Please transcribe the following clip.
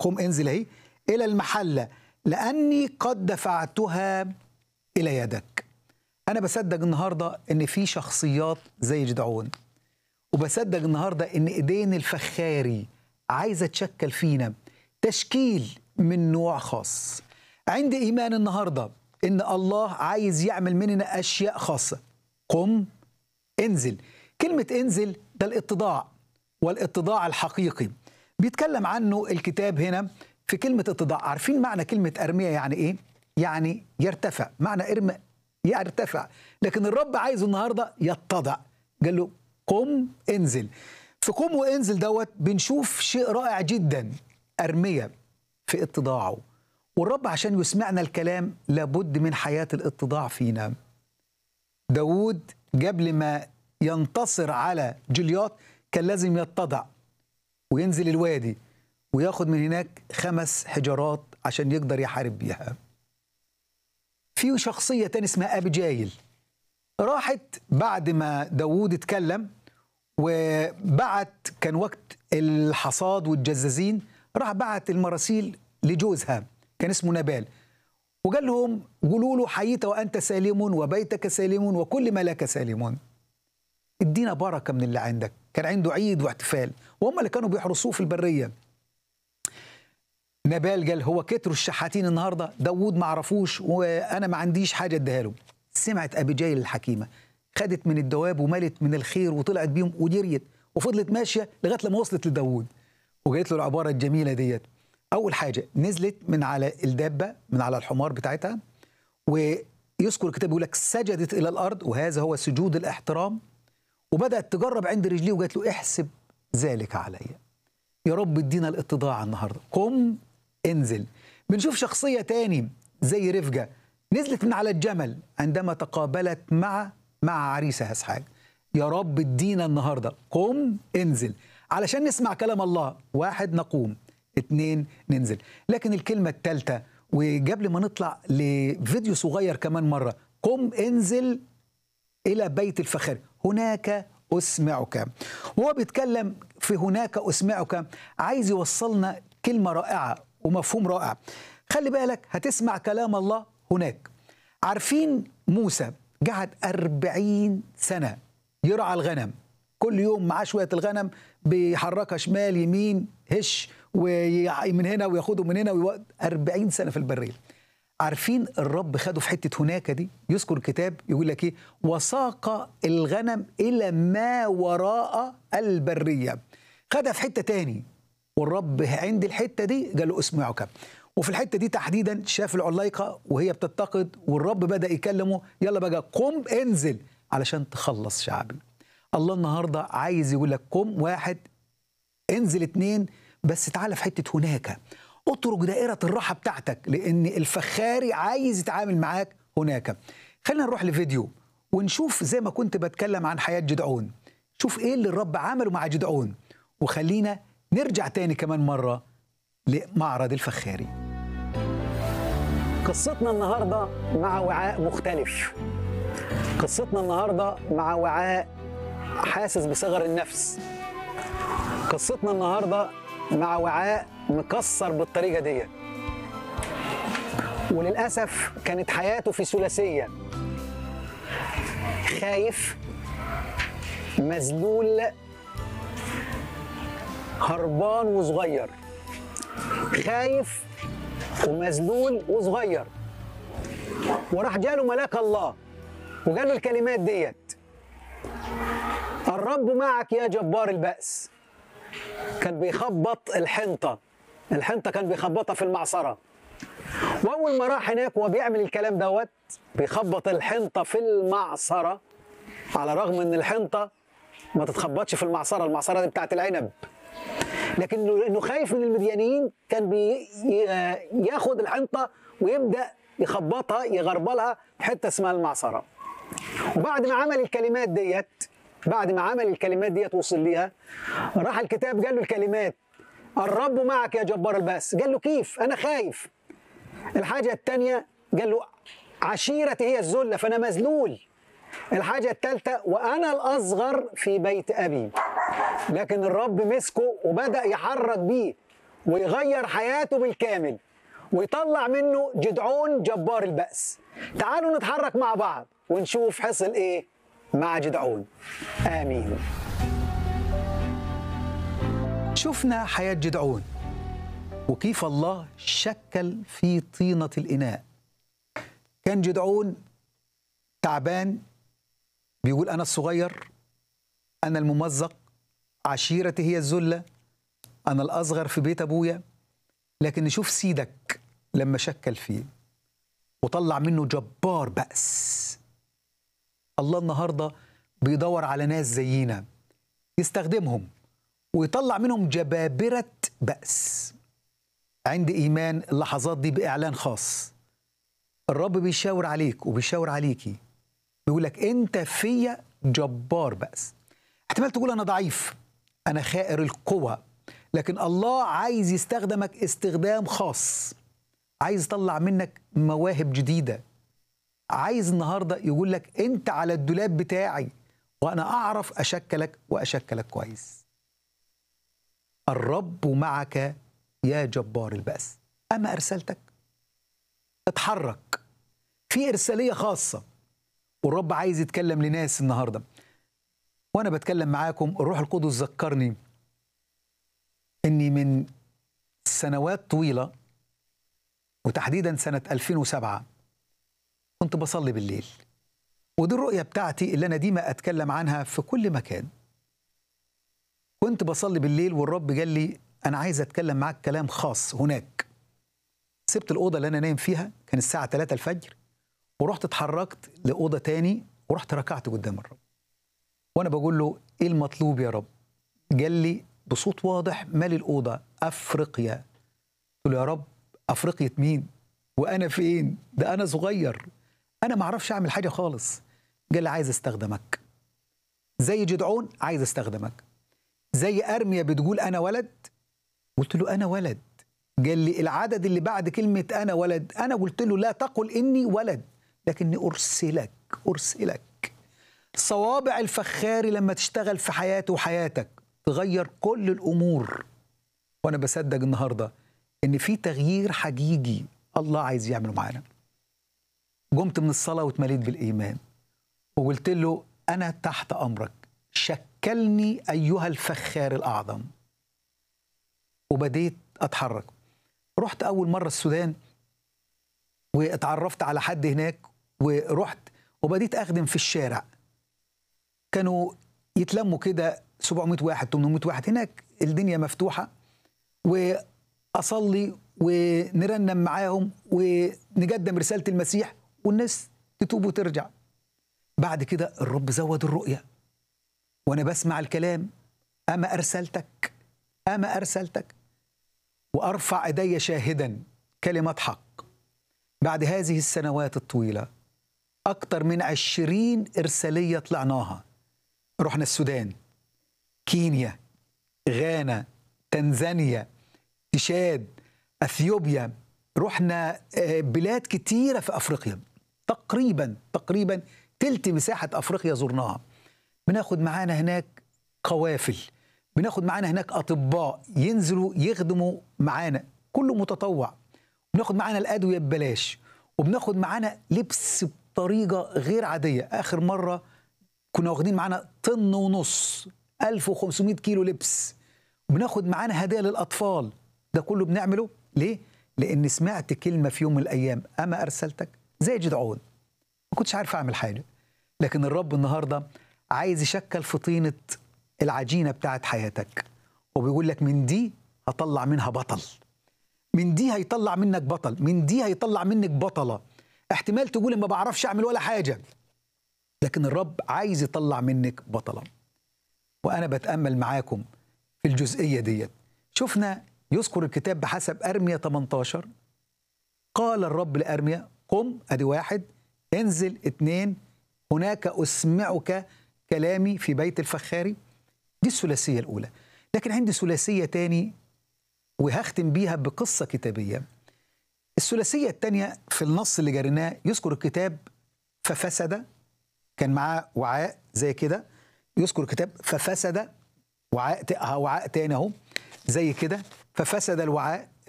قم انزل اهي الى المحله لاني قد دفعتها الى يدك انا بصدق النهارده ان في شخصيات زي جدعون وبصدق النهارده ان ايدين الفخاري عايزه تشكل فينا تشكيل من نوع خاص عندي ايمان النهارده ان الله عايز يعمل مننا اشياء خاصه قم انزل كلمه انزل ده الاتضاع والاتضاع الحقيقي بيتكلم عنه الكتاب هنا في كلمه اتضاع عارفين معنى كلمه ارميه يعني ايه يعني يرتفع معنى ارمى يرتفع لكن الرب عايزه النهارده يتضع قال له قم انزل في قم وانزل دوت بنشوف شيء رائع جدا ارميه في اتضاعه والرب عشان يسمعنا الكلام لابد من حياه الاتضاع فينا داود قبل ما ينتصر على جليات كان لازم يتضع وينزل الوادي وياخد من هناك خمس حجارات عشان يقدر يحارب بيها في شخصية تاني اسمها أبيجايل راحت بعد ما داوود اتكلم وبعت كان وقت الحصاد والجزازين راح بعت المراسيل لجوزها كان اسمه نبال وقال لهم قولوا له حييت وأنت سالم وبيتك سالم وكل ما لك سالم ادينا بركة من اللي عندك كان عنده عيد واحتفال وهم اللي كانوا بيحرسوه في البرية نبال قال هو كتروا الشحاتين النهارده داوود ما عرفوش وانا ما عنديش حاجه اديها له سمعت ابيجايل الحكيمه خدت من الدواب وملت من الخير وطلعت بيهم وجريت وفضلت ماشيه لغايه لما وصلت لداوود وقالت له العباره الجميله ديت اول حاجه نزلت من على الدابه من على الحمار بتاعتها ويذكر الكتاب يقول لك سجدت الى الارض وهذا هو سجود الاحترام وبدات تجرب عند رجليه وقالت له احسب ذلك علي يا رب ادينا الاتضاع النهارده قم انزل بنشوف شخصية تاني زي رفجة نزلت من على الجمل عندما تقابلت مع مع عريسها اسحاق يا رب ادينا النهاردة قم انزل علشان نسمع كلام الله واحد نقوم اتنين ننزل لكن الكلمة الثالثة وقبل ما نطلع لفيديو صغير كمان مرة قم انزل إلى بيت الفخر هناك أسمعك وهو بيتكلم في هناك أسمعك عايز يوصلنا كلمة رائعة ومفهوم رائع خلي بالك هتسمع كلام الله هناك عارفين موسى قعد أربعين سنة يرعى الغنم كل يوم معاه شوية الغنم بيحركها شمال يمين هش ومن هنا وياخده من هنا ويوقت أربعين سنة في البرية عارفين الرب خده في حتة هناك دي يذكر الكتاب يقول لك ايه وساق الغنم إلى ما وراء البرية خدها في حتة تاني والرب عند الحته دي قال له اسمعك وفي الحته دي تحديدا شاف العلايقه وهي بتتقد والرب بدا يكلمه يلا بقى قم انزل علشان تخلص شعبي الله النهارده عايز يقول لك قم واحد انزل اتنين بس تعالى في حته هناك اترك دائره الراحه بتاعتك لان الفخاري عايز يتعامل معاك هناك خلينا نروح لفيديو ونشوف زي ما كنت بتكلم عن حياه جدعون شوف ايه اللي الرب عمله مع جدعون وخلينا نرجع تاني كمان مرة لمعرض الفخاري قصتنا النهاردة مع وعاء مختلف قصتنا النهاردة مع وعاء حاسس بصغر النفس قصتنا النهاردة مع وعاء مكسر بالطريقة دي وللأسف كانت حياته في ثلاثية خايف مذلول هربان وصغير خايف ومذلول وصغير وراح جاله ملاك الله وقال له الكلمات ديت الرب معك يا جبار البأس كان بيخبط الحنطة الحنطة كان بيخبطها في المعصرة وأول ما راح هناك وهو بيعمل الكلام دوت بيخبط الحنطة في المعصرة على الرغم إن الحنطة ما تتخبطش في المعصرة المعصرة دي بتاعت العنب لكن انه خايف من المديانيين كان بياخد الحنطه ويبدا يخبطها يغربلها في حته اسمها المعصره وبعد ما عمل الكلمات ديت بعد ما عمل الكلمات ديت وصل ليها راح الكتاب قال له الكلمات الرب معك يا جبار الباس قال له كيف انا خايف الحاجه الثانيه قال له عشيرتي هي الذله فانا مذلول الحاجة الثالثة وأنا الأصغر في بيت أبي لكن الرب مسكه وبدأ يحرك بيه ويغير حياته بالكامل ويطلع منه جدعون جبار البأس تعالوا نتحرك مع بعض ونشوف حصل ايه مع جدعون امين شفنا حياة جدعون وكيف الله شكل في طينة الإناء كان جدعون تعبان بيقول أنا الصغير أنا الممزق عشيرتي هي الذلة أنا الأصغر في بيت أبويا لكن نشوف سيدك لما شكل فيه وطلع منه جبار بأس الله النهاردة بيدور على ناس زينا يستخدمهم ويطلع منهم جبابرة بأس عندي إيمان اللحظات دي بإعلان خاص الرب بيشاور عليك وبيشاور عليكي بيقول لك أنت فيا جبار بأس احتمال تقول أنا ضعيف أنا خائر القوة لكن الله عايز يستخدمك استخدام خاص عايز يطلع منك مواهب جديدة عايز النهاردة يقول لك أنت على الدولاب بتاعي وأنا أعرف أشكلك وأشكلك كويس الرب معك يا جبار البأس أما أرسلتك اتحرك في إرسالية خاصة والرب عايز يتكلم لناس النهاردة وأنا بتكلم معاكم الروح القدس ذكرني إني من سنوات طويلة وتحديدا سنة 2007 كنت بصلي بالليل ودي الرؤية بتاعتي اللي أنا ديما أتكلم عنها في كل مكان كنت بصلي بالليل والرب قال لي انا عايز اتكلم معاك كلام خاص هناك سبت الاوضه اللي انا نايم فيها كان الساعه 3 الفجر ورحت اتحركت لاوضه تاني ورحت ركعت قدام الرب وانا بقول له ايه المطلوب يا رب قال لي بصوت واضح مالي الاوضه افريقيا قلت له يا رب افريقيا مين وانا فين ده انا صغير انا ما اعرفش اعمل حاجه خالص قال لي عايز استخدمك زي جدعون عايز استخدمك زي ارميا بتقول انا ولد قلت له انا ولد قال لي العدد اللي بعد كلمه انا ولد انا قلت له لا تقل اني ولد لكني ارسلك ارسلك صوابع الفخاري لما تشتغل في حياتي وحياتك تغير كل الامور وانا بصدق النهارده ان في تغيير حقيقي الله عايز يعمله معانا قمت من الصلاه واتمليت بالايمان وقلت له انا تحت امرك شكلني ايها الفخار الاعظم وبديت اتحرك رحت اول مره السودان واتعرفت على حد هناك ورحت وبديت اخدم في الشارع كانوا يتلموا كده 700 واحد 800 واحد هناك الدنيا مفتوحه واصلي ونرنم معاهم ونقدم رساله المسيح والناس تتوب وترجع بعد كده الرب زود الرؤيه وانا بسمع الكلام اما ارسلتك اما ارسلتك وارفع ايدي شاهدا كلمه حق بعد هذه السنوات الطويله اكثر من عشرين ارساليه طلعناها رحنا السودان كينيا غانا تنزانيا تشاد اثيوبيا رحنا بلاد كتيره في افريقيا تقريبا تقريبا تلت مساحه افريقيا زرناها بناخد معانا هناك قوافل بناخد معانا هناك اطباء ينزلوا يخدموا معانا كله متطوع بناخد معانا الادويه ببلاش وبناخد معانا لبس بطريقه غير عاديه اخر مره كنا واخدين معانا طن ونص 1500 كيلو لبس وبناخد معانا هدايا للاطفال ده كله بنعمله ليه لان سمعت كلمه في يوم من الايام اما ارسلتك زي جدعون ما كنتش عارف اعمل حاجه لكن الرب النهارده عايز يشكل في طينه العجينه بتاعت حياتك وبيقول لك من دي هطلع منها بطل من دي هيطلع منك بطل من دي هيطلع منك بطله احتمال تقول ما بعرفش اعمل ولا حاجه لكن الرب عايز يطلع منك بطله وانا بتامل معاكم في الجزئيه ديت شفنا يذكر الكتاب بحسب ارميا 18 قال الرب لارميا قم ادي واحد انزل اتنين هناك اسمعك كلامي في بيت الفخاري دي الثلاثيه الاولى لكن عندي ثلاثيه تاني وهختم بيها بقصه كتابيه الثلاثيه الثانيه في النص اللي جريناه يذكر الكتاب ففسد كان معاه وعاء زي كده يذكر الكتاب ففسد وعاء وعاء تاني اهو زي كده ففسد الوعاء